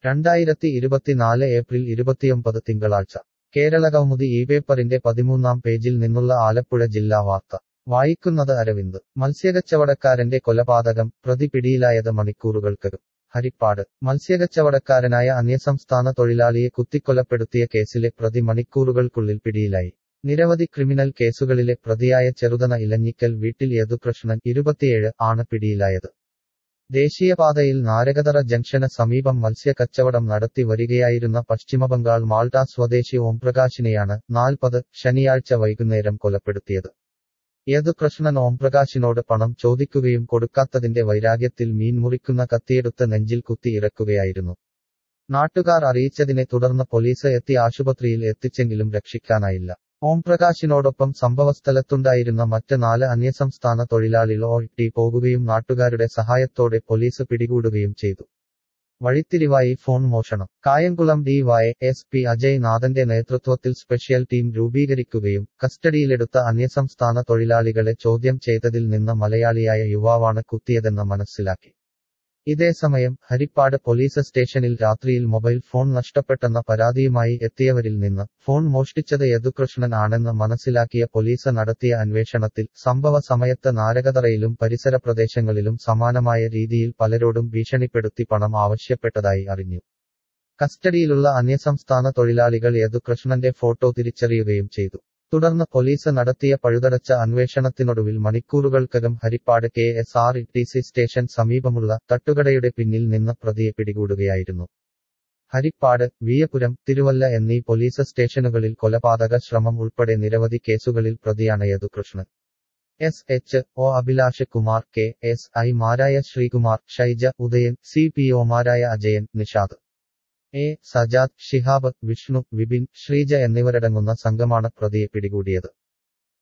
രണ്ടായിരത്തി ഇരുപത്തിനാല് ഏപ്രിൽ ഇരുപത്തിയൊമ്പത് തിങ്കളാഴ്ച കേരളകൗമുദി ഈ പേപ്പറിന്റെ പതിമൂന്നാം പേജിൽ നിന്നുള്ള ആലപ്പുഴ ജില്ലാ വാർത്ത വായിക്കുന്നത് അരവിന്ദ് മത്സ്യകച്ചവടക്കാരന്റെ കൊലപാതകം പ്രതി പിടിയിലായത് മണിക്കൂറുകൾക്കകം ഹരിപ്പാട് മത്സ്യകച്ചവടക്കാരനായ അന്യസംസ്ഥാന തൊഴിലാളിയെ കുത്തിക്കൊലപ്പെടുത്തിയ കേസിലെ പ്രതി മണിക്കൂറുകൾക്കുള്ളിൽ പിടിയിലായി നിരവധി ക്രിമിനൽ കേസുകളിലെ പ്രതിയായ ചെറുതന ഇലഞ്ഞിക്കൽ വീട്ടിൽ യദുകൃഷ്ണൻ ഇരുപത്തിയേഴ് ആണ് പിടിയിലായത് ദേശീയപാതയിൽ നാരകതറ ജംഗ്ഷന് സമീപം മത്സ്യ കച്ചവടം നടത്തി വരികയായിരുന്ന പശ്ചിമബംഗാൾ മാൾട്ട സ്വദേശി ഓംപ്രകാശിനെയാണ് നാൽപ്പത് ശനിയാഴ്ച വൈകുന്നേരം കൊലപ്പെടുത്തിയത് യദുകൃഷ്ണൻ ഓംപ്രകാശിനോട് പണം ചോദിക്കുകയും കൊടുക്കാത്തതിന്റെ വൈരാഗ്യത്തിൽ മീൻ മുറിക്കുന്ന കത്തിയെടുത്ത് നെഞ്ചിൽ കുത്തി ഇറക്കുകയായിരുന്നു നാട്ടുകാർ അറിയിച്ചതിനെ തുടർന്ന് പോലീസ് എത്തി ആശുപത്രിയിൽ എത്തിച്ചെങ്കിലും രക്ഷിക്കാനായില്ല ഓംപ്രകാശിനോടൊപ്പം സംഭവസ്ഥലത്തുണ്ടായിരുന്ന മറ്റ് നാല് അന്യസംസ്ഥാന തൊഴിലാളികൾ ഒട്ടി പോകുകയും നാട്ടുകാരുടെ സഹായത്തോടെ പോലീസ് പിടികൂടുകയും ചെയ്തു വഴിത്തിരിവായി ഫോൺ മോഷണം Kayamkulam D Y S P Ajay നാഥന്റെ നേതൃത്വത്തിൽ സ്പെഷ്യൽ ടീം രൂപീകരിക്കുകയും കസ്റ്റഡിയിലെടുത്ത അന്യസംസ്ഥാന തൊഴിലാളികളെ ചോദ്യം ചെയ്തതിൽ നിന്ന് മലയാളിയായ യുവാവാണ് കുത്തിയതെന്ന് മനസ്സിലാക്കി ഇതേസമയം ഹരിപ്പാട് പോലീസ് സ്റ്റേഷനിൽ രാത്രിയിൽ മൊബൈൽ ഫോൺ നഷ്ടപ്പെട്ടെന്ന പരാതിയുമായി എത്തിയവരിൽ നിന്ന് ഫോൺ മോഷ്ടിച്ചത് യദുകൃഷ്ണൻ ആണെന്ന് മനസ്സിലാക്കിയ പോലീസ് നടത്തിയ അന്വേഷണത്തിൽ സംഭവ സമയത്ത് നാരകതറയിലും പരിസര പ്രദേശങ്ങളിലും സമാനമായ രീതിയിൽ പലരോടും ഭീഷണിപ്പെടുത്തി പണം ആവശ്യപ്പെട്ടതായി അറിഞ്ഞു കസ്റ്റഡിയിലുള്ള അന്യസംസ്ഥാന തൊഴിലാളികൾ യദുകൃഷ്ണന്റെ ഫോട്ടോ തിരിച്ചറിയുകയും ചെയ്തു തുടർന്ന് പോലീസ് നടത്തിയ പഴുതടച്ച അന്വേഷണത്തിനൊടുവിൽ മണിക്കൂറുകൾക്കകം Harippad K S R T C station സമീപമുള്ള തട്ടുകടയുടെ പിന്നിൽ നിന്ന് പ്രതിയെ പിടികൂടുകയായിരുന്നു ഹരിപ്പാട് വിയപുരം തിരുവല്ല എന്നീ പോലീസ് സ്റ്റേഷനുകളിൽ കൊലപാതക ശ്രമം ഉൾപ്പെടെ നിരവധി കേസുകളിൽ പ്രതിയാണ് Yadukrishnan S H O Abhilash Kumar K S I മാരായ ശ്രീകുമാർ ഷൈജ ഉദയൻ സി പി ഒമാരായ അജയൻ നിഷാദ് എ സജാദ് ഷിഹാബ് വിഷ്ണു വിപിൻ ശ്രീജ എന്നിവരടങ്ങുന്ന സംഘമാണ് പ്രതിയെ പിടികൂടിയത്